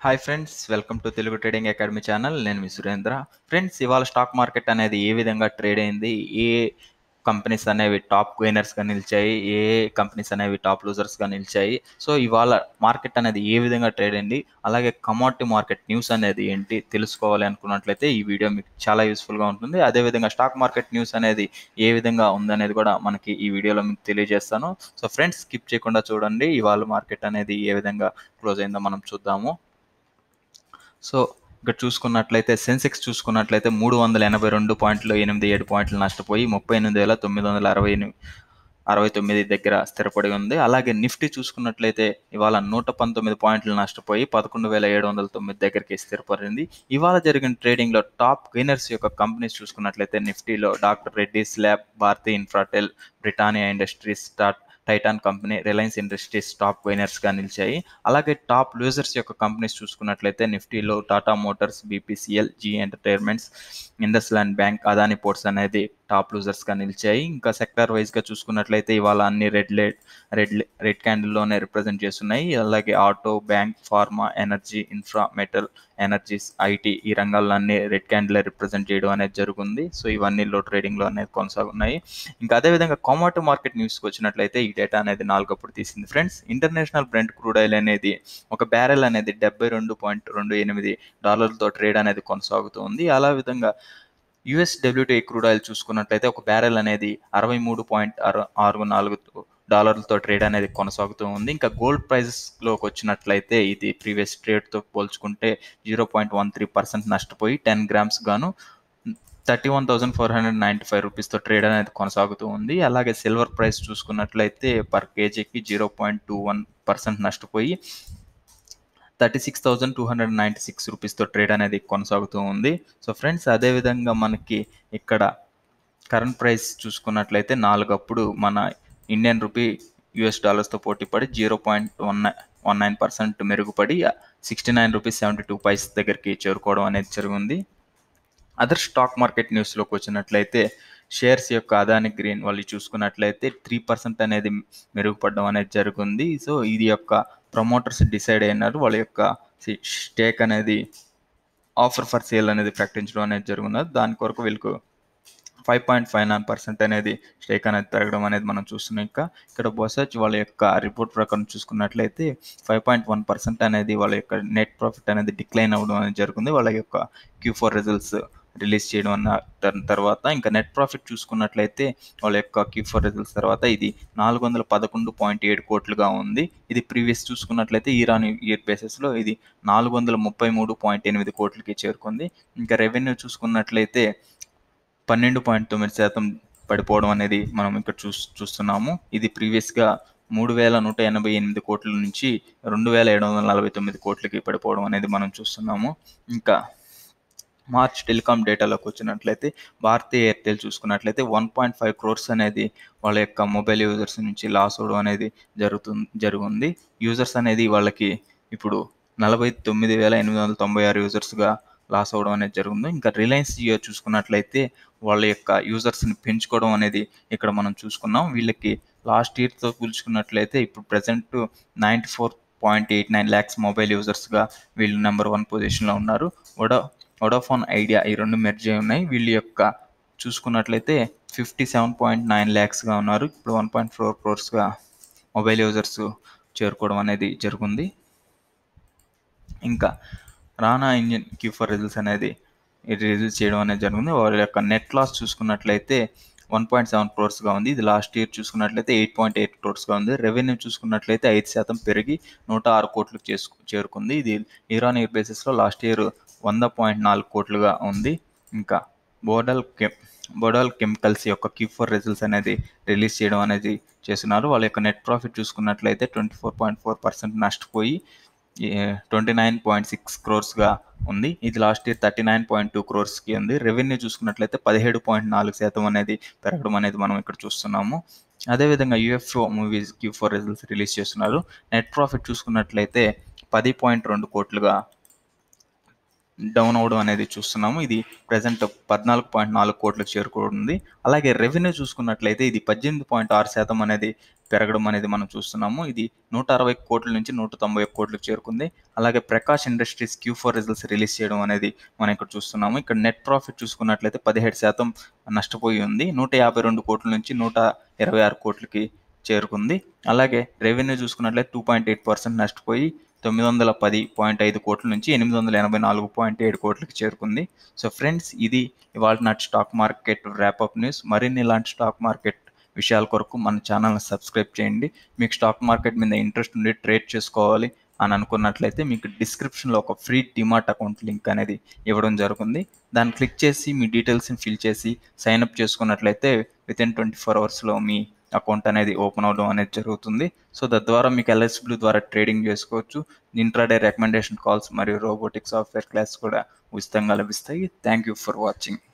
hi friends welcome to Telugu trading academy channel నేను మీ Surendra friends ఇవాళ స్టాక్ మార్కెట్ అనేది ఏ విధంగా ట్రేడ్ అయింది ఏ కంపెనీస్ అనేవి టాప్ గెయినర్స్గా నిలిచాయి ఏ కంపెనీస్ అనేవి టాప్ లూజర్స్గా నిలిచాయి సో ఇవాళ మార్కెట్ అనేది ఏ విధంగా ట్రేడ్ అయింది అలాగే కమాడిటీ మార్కెట్ న్యూస్ అనేది ఏంటి తెలుసుకోవాలి అనుకున్నట్లయితే ఈ వీడియో మీకు చాలా యూస్ఫుల్గా ఉంటుంది అదేవిధంగా స్టాక్ మార్కెట్ న్యూస్ అనేది ఏ విధంగా ఉందనేది కూడా మనకి ఈ వీడియోలో మీకు తెలియజేస్తాను సో ఫ్రెండ్స్ స్కిప్ చేయకుండా చూడండి ఇవాళ మార్కెట్ అనేది ఏ విధంగా క్లోజ్ అయిందో మనం చూద్దాము సో ఇక్కడ చూసుకున్నట్లయితే సెన్సెక్స్ చూసుకున్నట్లయితే మూడు వందల ఎనభై రెండు పాయింట్లు ఎనిమిది ఏడు పాయింట్లు నష్టపోయి ముప్పై ఎనిమిది వేల తొమ్మిది వందల అరవై అరవై తొమ్మిది దగ్గర స్థిరపడి ఉంది అలాగే నిఫ్టీ చూసుకున్నట్లయితే ఇవాళ నూట పంతొమ్మిది పాయింట్లు నష్టపోయి పదకొండు వేల ఏడు వందల తొమ్మిది దగ్గరికి స్థిరపడింది ఇవాళ జరిగిన ట్రేడింగ్లో టాప్ గెయినర్స్ యొక్క కంపెనీస్ చూసుకున్నట్లయితే నిఫ్టీలో doctor Reddy's lab Bharti Infratel Britannia Industries start Titan company Reliance Industries top గెయినర్స్గా నిలిచాయి అలాగే టాప్ లూజర్స్ యొక్క కంపెనీస్ చూసుకున్నట్లయితే నిఫ్టీలో Tata motors BPCL Zee entertainments IndusInd bank Adani ports అనేది టాప్ లూజర్స్గా నిలిచాయి ఇంకా సెక్టర్ వైజ్గా చూసుకున్నట్లయితే ఇవాళ అన్ని రెడ్ లైట్ రెడ్ రెడ్ క్యాండిల్లోనే రిప్రజెంట్ చేస్తున్నాయి అలాగే auto bank pharma energy infra metal energies IT ఈ రంగాల్లో అన్ని రెడ్ క్యాండిల్ రిప్రజెంట్ చేయడం అనేది జరుగుతుంది సో ఇవన్నీ లో ట్రేడింగ్లో అనేది కొనసాగున్నాయి ఇంకా అదేవిధంగా కామోడిటీ మార్కెట్ న్యూస్కి వచ్చినట్లయితే ఈ డేటా అనేది నాలుగప్పుడు తీసింది friends international Brent crude oil అనేది ఒక బ్యారెల్ అనేది డెబ్బై రెండు పాయింట్ రెండు ఎనిమిది డాలర్లతో ట్రేడ్ అనేది కొనసాగుతూ ఉంది అలా విధంగా యుఎస్ డబ్ల్యూటీ క్రూడ్ ఆయిల్ చూసుకున్నట్లయితే ఒక బ్యారెల్ అనేది అరవై మూడు పాయింట్ ఆరు నాలుగు డాలర్లతో ట్రేడ్ అనేది కొనసాగుతూ ఉంది ఇంకా గోల్డ్ ప్రైజెస్లోకి వచ్చినట్లయితే ఇది ప్రీవియస్ ట్రేడ్తో పోల్చుకుంటే zero point one three percent నష్టపోయి టెన్ గ్రామ్స్ గాను thirty one thousand four hundred ninety five రూపీస్తో ట్రేడ్ అనేది కొనసాగుతూ ఉంది అలాగే సిల్వర్ ప్రైస్ చూసుకున్నట్లయితే పర్ కేజీకి zero point two one percent నష్టపోయి thirty six thousand two hundred ninety six రూపీస్తో ట్రేడ్ అనేది కొనసాగుతూ ఉంది సో ఫ్రెండ్స్ అదేవిధంగా మనకి ఇక్కడ కరెంట్ ప్రైస్ చూసుకున్నట్లయితే నాలుగప్పుడు మన ఇండియన్ రూపీ యుఎస్ డాలర్స్తో పోటీపడి zero point one one nine percent మెరుగుపడి sixty nine rupees seventy two paise దగ్గరికి చేరుకోవడం అనేది జరిగింది అదర్ స్టాక్ మార్కెట్ న్యూస్లోకి వచ్చినట్లయితే షేర్స్ యొక్క అదాని గ్రీన్ వాళ్ళు చూసుకున్నట్లయితే త్రీ పర్సెంట్ అనేది మెరుగుపడడం అనేది జరుగుతుంది సో ఇది యొక్క ప్రమోటర్స్ డిసైడ్ అయినారు వాళ్ళ యొక్క స్టేక్ అనేది ఆఫర్ ఫర్ సేల్ అనేది ప్రకటించడం అనేది జరుగుతుంది దాని కొరకు వీళ్ళకు five point five nine percent అనేది స్టేక్ అనేది పెరగడం అనేది మనం చూస్తున్నాం ఇంకా ఇక్కడ బొసచ్ వాళ్ళ యొక్క రిపోర్ట్ ప్రకారం చూసుకున్నట్లయితే ఫైవ్ పాయింట్ వన్ పర్సెంట్ అనేది వాళ్ళ యొక్క నెట్ ప్రాఫిట్ అనేది డిక్లైన్ అవ్వడం అనేది జరుగుతుంది వాళ్ళ యొక్క క్యూ ఫోర్ రిజల్ట్స్ రిలీజ్ చేయడం అన్న తర్వాత ఇంకా నెట్ ప్రాఫిట్ చూసుకున్నట్లయితే వాళ్ళ యొక్క క్యూ ఫోర్ రిజల్ట్స్ తర్వాత ఇది నాలుగు వందల పదకొండు పాయింట్ ఏడు కోట్లుగా ఉంది ఇది ప్రీవియస్ చూసుకున్నట్లయితే ఇరాన్ ఇయర్ బేసిస్లో ఇది నాలుగు వందల ముప్పై మూడు పాయింట్ ఎనిమిది కోట్లకి చేరుకుంది ఇంకా రెవెన్యూ చూసుకున్నట్లయితే పన్నెండు పాయింట్ తొమ్మిది శాతం పడిపోవడం అనేది మనం ఇక్కడ చూ చూస్తున్నాము ఇది ప్రీవియస్గా మూడు వేల నూట ఎనభై ఎనిమిది కోట్ల నుంచి రెండు వేల ఏడు వందల నలభై తొమ్మిది కోట్లకి పడిపోవడం అనేది మనం చూస్తున్నాము ఇంకా మార్చ్ టెలికాం డేటాలోకి వచ్చినట్లయితే భారతీయ ఎయిర్టెల్ చూసుకున్నట్లయితే వన్ పాయింట్ ఫైవ్ క్రోర్స్ అనేది వాళ్ళ యొక్క మొబైల్ యూజర్స్ నుంచి లాస్ అవడం అనేది జరుగుతుంది జరుగుంది యూజర్స్ అనేది వాళ్ళకి ఇప్పుడు నలభై తొమ్మిది వేల ఎనిమిది వందల తొంభై ఆరు యూజర్స్గా లాస్ అవడం అనేది జరుగుతుంది ఇంకా రిలయన్స్ జియో చూసుకున్నట్లయితే వాళ్ళ యొక్క యూజర్స్ని పెంచుకోవడం అనేది ఇక్కడ మనం చూసుకున్నాం వీళ్ళకి లాస్ట్ ఇయర్తో పోల్చుకున్నట్లయితే ఇప్పుడు present ninety four point eight nine lakhs mobile యూజర్స్గా వీళ్ళు నెంబర్ వన్ పొజిషన్లో ఉన్నారు వడా వడాఫోన్ ఐడియా ఈ రెండు మెర్జ్ అయి ఉన్నాయి వీళ్ళ యొక్క చూసుకున్నట్లయితే ఫిఫ్టీ సెవెన్ పాయింట్ నైన్ ల్యాక్స్గా ఉన్నారు ఇప్పుడు వన్ పాయింట్ ఫోర్ క్రోర్స్గా మొబైల్ యూజర్స్ చేరుకోవడం అనేది జరుగుంది ఇంకా Rane engine Q four results అనేది రిలీజ్ చేయడం అనేది జరిగింది వాళ్ళ యొక్క నెట్ లాస్ చూసుకున్నట్లయితే వన్ పాయింట్ సెవెన్ క్రోర్స్గా ఉంది ఇది లాస్ట్ ఇయర్ చూసుకున్నట్లయితే ఎయిట్ పాయింట్ ఎయిట్ క్రోర్స్గా ఉంది రెవెన్యూ చూసుకున్నట్లయితే ఐదు శాతం పెరిగి నూట ఆరు కోట్లకు చేసుకు చేరుకుంది ఇది ఇరాన్ ఇయర్ బేసిస్లో లాస్ట్ ఇయర్ వంద పాయింట్ నాలుగు కోట్లుగా ఉంది ఇంకా బోడల్ కెమ్ బోడల్ కెమికల్స్ యొక్క క్యూ ఫోర్ రిజల్ట్స్ అనేది రిలీజ్ చేయడం అనేది చేస్తున్నారు వాళ్ళ యొక్క నెట్ ప్రాఫిట్ చూసుకున్నట్లయితే twenty four point four percent నష్టపోయి ట్వంటీ నైన్ పాయింట్ సిక్స్ క్రోర్స్గా ఉంది ఇది last year thirty nine point two క్రోర్స్కి ఉంది రెవెన్యూ చూసుకున్నట్లయితే పదిహేడు పాయింట్ నాలుగు శాతం అనేది పెరగడం అనేది మనం ఇక్కడ చూస్తున్నాము అదేవిధంగా UFO movies Q four results release చేస్తున్నారు నెట్ ప్రాఫిట్ చూసుకున్నట్లయితే పది పాయింట్ రెండు కోట్లుగా డౌన్ అవడం అనేది చూస్తున్నాము ఇది ప్రజెంట్ పద్నాలుగు పాయింట్ నాలుగు కోట్లకు చేరుకుంది అలాగే రెవెన్యూ చూసుకున్నట్లయితే ఇది పద్దెనిమిది పాయింట్ ఆరు శాతం అనేది పెరగడం అనేది మనం చూస్తున్నాము ఇది నూట అరవై కోట్ల నుంచి నూట తొంభై కోట్లకు చేరుకుంది అలాగే Prakash industries Q four results release చేయడం అనేది మనం ఇక్కడ చూస్తున్నాము ఇక్కడ నెట్ ప్రాఫిట్ చూసుకున్నట్లయితే పదిహేడు శాతం నష్టపోయి ఉంది నూట యాభై రెండు కోట్ల నుంచి నూట ఇరవై ఆరు కోట్లకి చేరుకుంది అలాగే రెవెన్యూ చూసుకున్నట్లయితే టూ పాయింట్ ఎయిట్ పర్సెంట్ నష్టపోయి తొమ్మిది వందల పది పాయింట్ ఐదు కోట్ల నుంచి ఎనిమిది వందల ఎనభై నాలుగు పాయింట్ ఏడు కోట్లకి చేరుకుంది సో ఫ్రెండ్స్ ఇది ఇవాళ నాటి స్టాక్ మార్కెట్ ర్యాపప్ న్యూస్ మరిన్ని ఇలాంటి స్టాక్ మార్కెట్ విషయాల కొరకు మన ఛానల్ని సబ్స్క్రైబ్ చేయండి మీకు స్టాక్ మార్కెట్ మీద ఇంట్రెస్ట్ ఉండి ట్రేడ్ చేసుకోవాలి అని అనుకున్నట్లయితే మీకు డిస్క్రిప్షన్లో ఒక ఫ్రీ డిమార్ట్ అకౌంట్ లింక్ అనేది ఇవ్వడం జరుగుతుంది దాన్ని క్లిక్ చేసి మీ డీటెయిల్స్ని ఫిల్ చేసి సైన్ అప్ చేసుకున్నట్లయితే విత్ ఇన్ ట్వంటీ ఫోర్ అవర్స్లో మీ అకౌంట్ అనేది ఓపెన్ అవడం అనేది జరుగుతుంది సో తద్వారా మీకు ఎల్ఎస్బ్లూ ద్వారా ట్రేడింగ్ చేసుకోవచ్చు ఇంట్రాడే రికమెండేషన్ కాల్స్ మరియు రోబోటిక్ సాఫ్ట్వేర్ క్లాస్ కూడా ఉచితంగా లభిస్తాయి థ్యాంక్ యూ ఫర్ వాచింగ్